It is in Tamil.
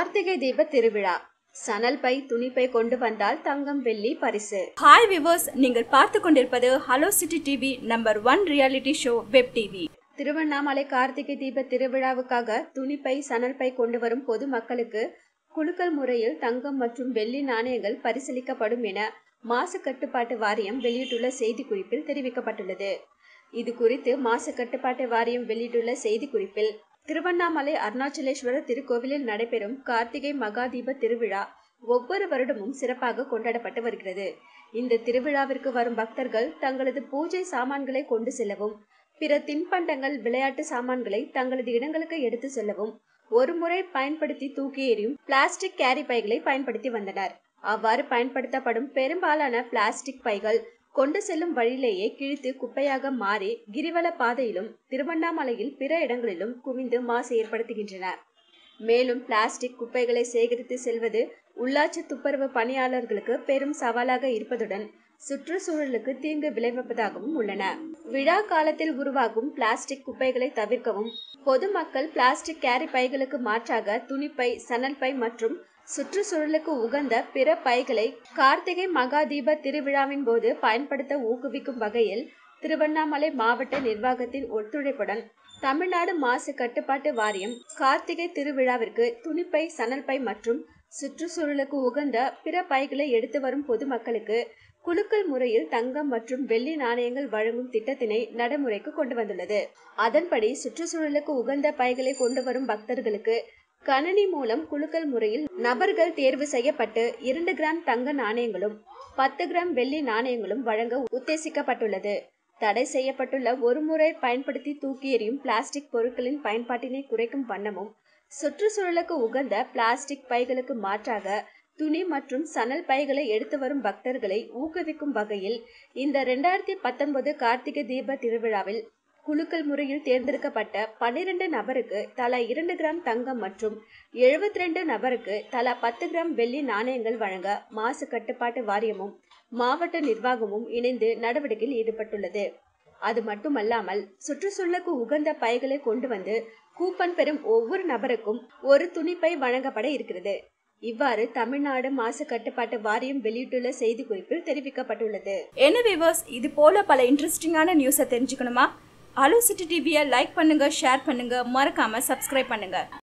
கார்த்திகை தீப திருவிழா சணல் பை துணிப்பை கொண்டு வந்தால் தங்கம் வெள்ளி பரிசு ஹாய் விவர்ஸ் நீங்கள் பார்த்து கொண்டிருப்பது hello city TV number one reality show web TV Tiruvannamalai Karthigai தீப திருவிழாவுக்காக துணிப்பை சணல் பை கொண்டு வரும் பொதுமக்களுக்கு குலுக்கல் முறையில் தங்கம் மற்றும் வெள்ளி நாணயங்கள் பரிசீலிக்கப்படும் என மாசு கட்டுப்பாட்டு வாரியம் வெளியிட்டுள்ள செய்திக்குறிப்பில் தெரிவிக்கப்பட்டுள்ளது இது குறித்து மாசு கட்டுப்பாட்டு வாரியம் வெளியிட்டுள்ள செய்திக்குறிப்பில் திருவண்ணாமலை அருணாச்சலேஸ்வரர் திருக்கோவிலில் நடைபெறும் கார்த்திகை மகாதீப திருவிழா ஒவ்வொரு வருடமும் சிறப்பாக கொண்டாடப்பட்டு வருகிறது இந்த திருவிழாவிற்கு வரும் பக்தர்கள் தங்களது பூஜை சாமான்களை கொண்டு செல்லவும் பிற தின்பண்டங்கள் விளையாட்டு சாமான்களை தங்களது இடங்களுக்கு எடுத்து செல்லவும் ஒரு முறை பயன்படுத்தி தூக்கி எறியும் பிளாஸ்டிக் கேரி பைகளை பயன்படுத்தி வந்தனர் அவ்வாறு பயன்படுத்தப்படும் பெரும்பாலான பிளாஸ்டிக் பைகள் கொண்டு செல்லும் வழியிலேயே கிழித்து குப்பையாக மாறி கிரிவல பாதையிலும் திருவண்ணாமலையில் பிற இடங்களிலும் குவிந்து மாசு ஏற்படுத்துகின்றன மேலும் பிளாஸ்டிக் குப்பைகளை சேகரித்து செல்வது உள்ளாட்சி துப்புரவு பணியாளர்களுக்கு பெரும் சவாலாக இருப்பதுடன் சுற்றுச்சூழலுக்கு தீங்கு விளைவிப்பதாகவும் உள்ளன விழா காலத்தில் உருவாகும் பிளாஸ்டிக் குப்பைகளை தவிர்க்கவும் பொதுமக்கள் பிளாஸ்டிக் கேரி பைகளுக்கு மாற்றாக துணிப்பை சணல் பை மற்றும் சுற்றுச்சூழலுக்கு உகந்த பிற பைகளை கார்த்திகை மகாதீப திருவிழாவின் போது பயன்படுத்த ஊக்குவிக்கும் வகையில் திருவண்ணாமலை மாவட்ட நிர்வாகத்தின் ஒத்துழைப்புடன் தமிழ்நாடு மாசு கட்டுப்பாட்டு வாரியம் கார்த்திகை திருவிழாவிற்கு துணிப்பை சணல் பை மற்றும் சுற்றுச்சூழலுக்கு உகந்த பிற பைகளை எடுத்து வரும் பொதுமக்களுக்கு குலுக்கல் முறையில் தங்கம் மற்றும் வெள்ளி நாணயங்கள் வழங்கும் திட்டத்தினை நடைமுறைக்கு கொண்டு வந்துள்ளது அதன்படி சுற்றுச்சூழலுக்கு உகந்த பைகளை கொண்டு வரும் பக்தர்களுக்கு கணனி மூலம் குலுக்கல் முறையில் நபர்கள் தேர்வு செய்யப்பட்டு இரண்டு கிராம் தங்க நாணயங்களும் பத்து கிராம் வெள்ளி நாணயங்களும் வழங்க உத்தேசிக்கப்பட்டுள்ளது தடை செய்யப்பட்டுள்ள ஒருமுறை பயன்படுத்தி தூக்கி எறியும் பிளாஸ்டிக் பொருட்களின் பயன்பாட்டினை குறைக்கும் வண்ணமும் சுற்றுச்சூழலுக்கு உகந்த பிளாஸ்டிக் பைகளுக்கு மாற்றாக துணி மற்றும் சணல் பைகளை எடுத்து வரும் பக்தர்களை ஊக்குவிக்கும் வகையில் இந்த இரண்டாயிரத்தி பத்தொன்பது கார்த்திகை தீப திருவிழாவில் குலுக்கல் முறையில் தேர்ந்தெடுக்கப்பட்ட பன்னிரண்டு நபருக்கு தலா இரண்டு கிராம் தங்கம் மற்றும் எழுபத்தி ரெண்டு நபருக்கு தலா பத்து கிராம் வெள்ளி நாணயங்கள் வழங்க மாசு கட்டுப்பாட்டு வாரியமும் மாவட்ட நிர்வாகமும் இணைந்து நடவடிக்கையில் ஈடுபட்டுள்ளது அது மட்டுமல்லாமல் சுற்றுச்சூழலுக்கு உகந்த பைகளை கொண்டு வந்து கூப்பன் பெறும் ஒவ்வொரு நபருக்கும் ஒரு துணிப்பை வழங்கப்பட இருக்கிறது இவ்வாறு தமிழ்நாடு மாசு கட்டுப்பாட்டு வாரியம் வெளியிட்டுள்ள செய்திக்குறிப்பில் தெரிவிக்கப்பட்டுள்ளது என்ன விவர்ஸ் இது போல பல இன்ட்ரெஸ்டிங்கான நியூஸை தெரிஞ்சுக்கணுமா ஹலோ சிட்டி டிவியை லைக் பண்ணுங்க ஷேர் பண்ணுங்க மறக்காம சப்ஸ்கிரைப் பண்ணுங்க